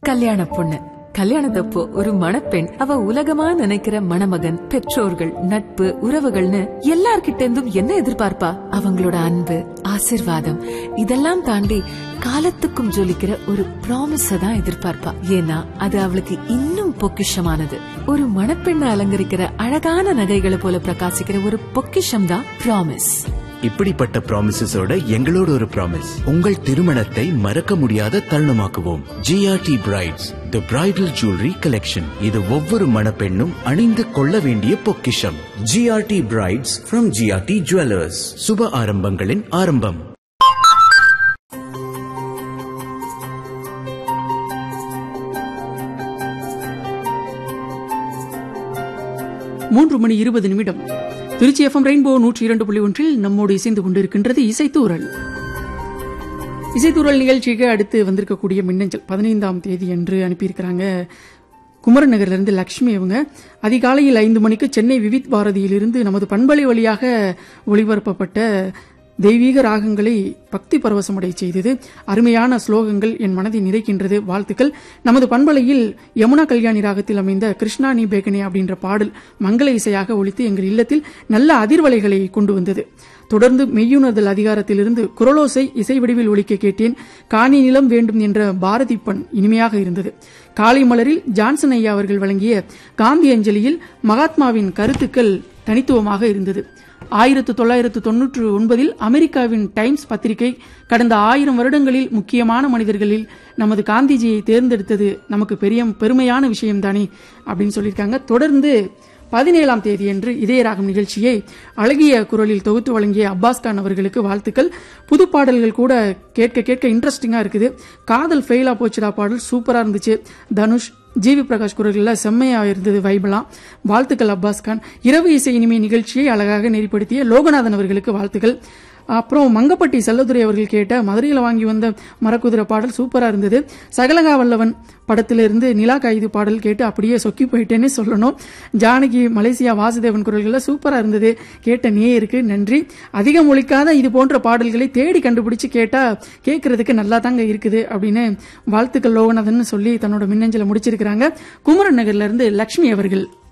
கல்யாண பொண்ணு கல்யாணத்தப்போ ஒரு மணப்பெண் அவ உலகமா நினைக்கிற மணமகன் பெற்றோர்கள் நட்பு உறவுகள்னு எல்லார்கிட்ட இருந்தும் என்ன எதிர்பார்ப்பா அவங்களோட அன்பு ஆசிர்வாதம் இதெல்லாம் தாண்டி காலத்துக்கும் ஜொலிக்கிற ஒரு ப்ராமிஸ தான் எதிர்பார்ப்பா ஏன்னா அது அவளுக்கு இன்னும் பொக்கிஷமானது ஒரு மணப்பெண்ணை அலங்கரிக்கிற அழகான நகைகளை போல பிரகாசிக்கிற ஒரு பொக்கிஷம் தான் ப்ராமிஸ் இப்படிப்பட்ட ப்ராமிசஸோட எங்களோட ஒரு ப்ராமிஸ் உங்கள் திருமணத்தை மறக்க முடியாத தருணமாக்குவோம் GRT brides the bridal jewellery collection இது ஒவ்வொரு மணப்பெண்ணும் அணிந்து கொள்ள வேண்டிய பொக்கிஷம் GRT brides from GRT jewellers சுப ஆரம்பங்களின் ஆரம்பம் மூன்று மணி இருபது நிமிடம் திருச்சி எஃப்எம் ரெயின்போ நூற்றி இரண்டு புள்ளி ஒன்றில் நம்மோடு இசைந்து கொண்டிருக்கின்றது இசைத்தூரல் இசைத்தூரல் நிகழ்ச்சிக்கு அடுத்து வந்திருக்கக்கூடிய மின்னஞ்சல் பதினைந்தாம் தேதி அன்று அனுப்பியிருக்கிறாங்க குமரன் நகர்லேருந்து லக்ஷ்மி அவங்க அதிகாலையில் ஐந்து மணிக்கு சென்னை விவித் பாரதியிலிருந்து நமது பண்பலை வழியாக ஒளிபரப்பப்பட்ட தெய்வீக ராகங்களை பக்தி பரவசமடை செய்தது அருமையான ஸ்லோகங்கள் என் மனதை நிறைக்கின்றது வாழ்த்துக்கள் நமது பண்பலையில் யமுனா கல்யாணி ராகத்தில் அமைந்த கிருஷ்ணா நீ பேகனே அப்படின்ற பாடல் மங்கள இசையாக ஒழித்து எங்கள் இல்லத்தில் நல்ல அதிர்வலைகளை கொண்டு வந்தது தொடர்ந்து மெய்யுணர்தல் அதிகாரத்திலிருந்து குரலோசை இசை வடிவில் ஒழிக்க கேட்டேன் காணி நிலம் வேண்டும் என்ற பாரதி பண் இனிமையாக இருந்தது காலை மலரில் ஜான்சன் ஐயா அவர்கள் வழங்கிய காந்தி அஞ்சலியில் மகாத்மாவின் கருத்துக்கள் தனித்துவமாக இருந்தது ஆயிரத்து தொள்ளாயிரத்து தொன்னூற்று ஒன்பதில் அமெரிக்காவின் டைம்ஸ் பத்திரிகை கடந்த ஆயிரம் வருடங்களில் முக்கியமான மனிதர்களில் நமது காந்திஜியை தேர்ந்தெடுத்தது நமக்கு பெரிய பெருமையான விஷயம்தானே அப்படின்னு சொல்லியிருக்காங்க தொடர்ந்து பதினேழாம் தேதியன்று இதய ராகம் நிகழ்ச்சியை அழகிய குரலில் தொகுத்து வழங்கிய அப்பாஸ் கான் அவர்களுக்கு வாழ்த்துக்கள் புது பாடல்கள் கூட கேட்க கேட்க இன்ட்ரெஸ்டிங்கா இருக்குது காதல் ஃபெயிலா போச்சுடா பாடல் சூப்பரா இருந்துச்சு தனுஷ் ஜிவி பிரகாஷ் குரல்களில் செம்மையா இருந்தது வைபலாம் வாழ்த்துக்கள் அப்பாஸ் கான் இரவு இசை இனிமை நிகழ்ச்சியை அழகாக நெறிப்படுத்திய லோகநாதன் அவர்களுக்கு வாழ்த்துக்கள் அப்புறம் மங்கப்பட்டி செல்லதுரை அவர்கள் கேட்ட மதுரையில் வாங்கி வந்த மரக்குதிரை பாடல் சூப்பரா இருந்தது சகலகா வல்லவன் படத்திலிருந்து நிலா காயுது பாடல் கேட்டு அப்படியே சொக்கி போயிட்டேன்னு சொல்லணும் ஜானகி மலேசியா வாசுதேவன் குரல்களில் சூப்பரா இருந்தது கேட்ட நேயருக்கு நன்றி அதிகம் ஒழிக்காத இது போன்ற பாடல்களை தேடி கண்டுபிடிச்சு கேட்டா கேட்கறதுக்கு நல்லா தாங்க இருக்குது அப்படின்னு வாழ்த்துக்கள் லோகநாதன் சொல்லி தன்னோட மின்னஞ்சலை முடிச்சிருக்கிறாங்க குமரன் நகர்ல இருந்து லக்ஷ்மி அவர்கள்